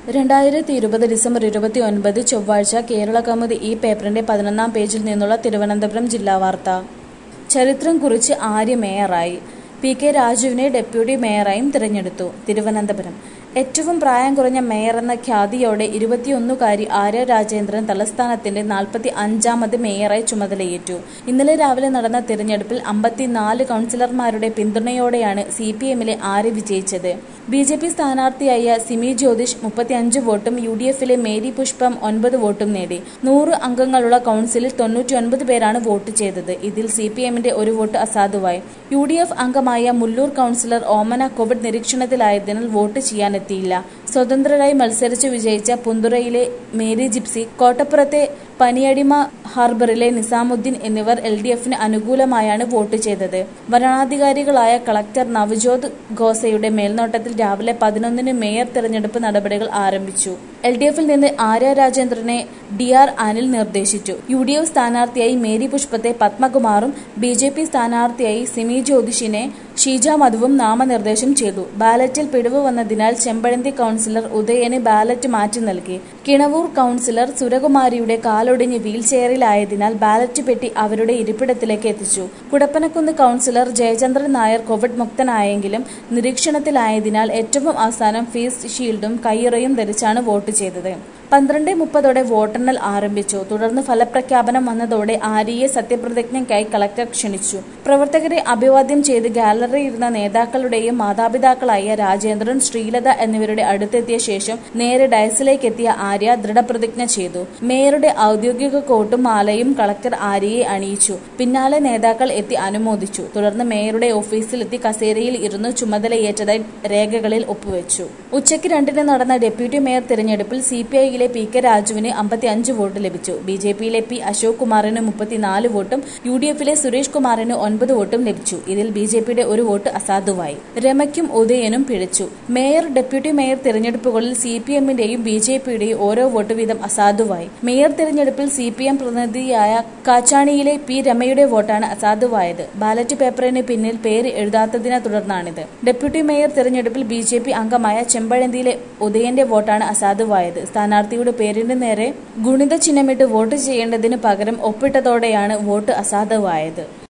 രണ്ടായിരത്തി ഇരുപത് ഡിസംബർ ഇരുപത്തി ഒൻപത് ചൊവ്വാഴ്ച കേരള കൗമുദി ഈ പേപ്പറിന്റെ പതിനൊന്നാം പേജിൽ നിന്നുള്ള തിരുവനന്തപുരം ജില്ലാ വാർത്ത ചരിത്രം കുറിച്ച് ആര്യ മേയറായി പി കെ രാജുവിനെ ഡെപ്യൂട്ടി മേയറായും തിരഞ്ഞെടുത്തു തിരുവനന്തപുരം ഏറ്റവും പ്രായം കുറഞ്ഞ മേയർ എന്ന ഖ്യാതിയോടെ ഇരുപത്തിയൊന്നുകാരി ആര്യ രാജേന്ദ്രൻ തലസ്ഥാനത്തിന്റെ നാൽപ്പത്തി അഞ്ചാമത് മേയറായി ചുമതലയേറ്റു ഇന്നലെ രാവിലെ നടന്ന തിരഞ്ഞെടുപ്പിൽ അമ്പത്തിനാല് കൗൺസിലർമാരുടെ പിന്തുണയോടെയാണ് സി പി എമ്മിലെ ആര്യ വിജയിച്ചത് ബി ജെ പി സ്ഥാനാർത്ഥിയായ സിമി ജ്യോതിഷ് മുപ്പത്തിയഞ്ച് വോട്ടും യു ഡി എഫിലെ മേരി പുഷ്പം ഒൻപത് വോട്ടും നേടി നൂറ് അംഗങ്ങളുള്ള കൗൺസിലിൽ തൊണ്ണൂറ്റിയൊൻപത് പേരാണ് വോട്ട് ചെയ്തത് ഇതിൽ സി പി എമ്മിന്റെ ഒരു വോട്ട് അസാധുവായി യു ഡി എഫ് അംഗമായ മുല്ലൂർ കൗൺസിലർ ഓമന കോവിഡ് നിരീക്ഷണത്തിലായതിനാൽ വോട്ട് ചെയ്യാനെത്തിയില്ല സ്വതന്ത്രരായി മത്സരിച്ച് വിജയിച്ച പുന്തുറയിലെ മേരി ജിപ്സി കോട്ടപ്പുറത്തെ പനിയടിമ ഹാർബറിലെ നിസാമുദ്ദീൻ എന്നിവർ എൽ ഡി എഫിന് അനുകൂലമായാണ് വോട്ട് ചെയ്തത് വരണാധികാരികളായ കളക്ടർ നവജോത് ഖോസയുടെ മേൽനോട്ടത്തിൽ രാവിലെ പതിനൊന്നിന് മേയർ തെരഞ്ഞെടുപ്പ് നടപടികൾ ആരംഭിച്ചു എൽ ഡി എഫിൽ നിന്ന് ആര്യ രാജേന്ദ്രനെ ഡി ആർ അനിൽ നിർദ്ദേശിച്ചു യു ഡി എഫ് സ്ഥാനാർത്ഥിയായി മേരി പുഷ്പത്തെ പത്മകുമാറും ബി ജെ പി സ്ഥാനാർത്ഥിയായി സിമി ജ്യോതിഷിനെ ഷീജ മധുവും നാമനിർദ്ദേശം ചെയ്തു ബാലറ്റിൽ പിഴവ് വന്നതിനാൽ ചെമ്പഴന്തി കൗൺസിലർ ഉദയന് ബാലറ്റ് മാറ്റി നൽകി കിണവൂർ കൗൺസിലർ സുരകുമാരിയുടെ കാലൊടിഞ്ഞ് വീൽ ചെയറിലായതിനാൽ ബാലറ്റ് പെട്ടി അവരുടെ ഇരിപ്പിടത്തിലേക്ക് എത്തിച്ചു കുടപ്പനക്കുന്ന് കൗൺസിലർ ജയചന്ദ്രൻ നായർ കോവിഡ് മുക്തനായെങ്കിലും നിരീക്ഷണത്തിലായതിനാൽ ഏറ്റവും അവസാനം ഫേസ് ഷീൽഡും കയ്യുറയും ധരിച്ചാണ് വോട്ട് ചെയ്തത് പന്ത്രണ്ട് മുപ്പതോടെ വോട്ടെണ്ണൽ ആരംഭിച്ചു തുടർന്ന് ഫലപ്രഖ്യാപനം വന്നതോടെ ആര്യയെ സത്യപ്രതിജ്ഞയ്ക്കായി കളക്ടർ ക്ഷണിച്ചു പ്രവർത്തകരെ അഭിവാദ്യം ചെയ്ത് ഗാലറിയിരുന്ന നേതാക്കളുടെയും മാതാപിതാക്കളായ രാജേന്ദ്രൻ ശ്രീലത എന്നിവരുടെ അടുത്തെത്തിയ ശേഷം നേരെ ഡയസിലേക്ക് എത്തിയ ആര്യ ദൃഢപ്രതിജ്ഞ ചെയ്തു മേയറുടെ ഔദ്യോഗിക കോട്ടും മാലയും കളക്ടർ ആര്യയെ അണിയിച്ചു പിന്നാലെ നേതാക്കൾ എത്തി അനുമോദിച്ചു തുടർന്ന് മേയറുടെ ഓഫീസിലെത്തി കസേരയിൽ ഇരുന്നു ചുമതലയേറ്റതായി രേഖകളിൽ ഒപ്പുവെച്ചു ഉച്ചയ്ക്ക് രണ്ടിന് നടന്ന ഡെപ്യൂട്ടി മേയർ തിരഞ്ഞെടുപ്പിൽ സി പി ഐയിലെ പി കെ രാജുവിന് അമ്പത്തിയഞ്ച് വോട്ട് ലഭിച്ചു ബി ജെ പിയിലെ പി അശോക് കുമാറിന് മുപ്പത്തിനാല് വോട്ടും യു ഡി എഫിലെ സുരേഷ് കുമാറിന് ഒൻപത് വോട്ടും ലഭിച്ചു ഇതിൽ ബി ജെ പിയുടെ ഒരു വോട്ട് അസാധുവായി രമയ്ക്കും ഉദയനും പിഴച്ചു മേയർ ഡെപ്യൂട്ടി മേയർ തിരഞ്ഞെടുപ്പുകളിൽ സി പി എമ്മിന്റെയും ബി ജെ പിയുടെയും ഓരോ വോട്ട് വീതം അസാധുവായി മേയർ തിരഞ്ഞെടുപ്പിൽ സി പി എം പ്രതിനിധിയായ കാച്ചാണിയിലെ പി രമയുടെ വോട്ടാണ് അസാധുവായത് ബാലറ്റ് പേപ്പറിന് പിന്നിൽ പേര് എഴുതാത്തതിനെ തുടർന്നാണിത് ഡെപ്യൂട്ടി മേയർ തിരഞ്ഞെടുപ്പിൽ ബി ജെ പി അംഗമായ ചെമ്പഴന്തിയിലെ ഉദയന്റെ വോട്ടാണ് അസാധുവായത് സ്ഥാനാർത്ഥിയുടെ പേരിന് നേരെ ഗുണിത ചിഹ്നമിട്ട് വോട്ട് ചെയ്യേണ്ടതിന് പകരം ഒപ്പിട്ടതോടെയാണ് വോട്ട് അസാധുവായത്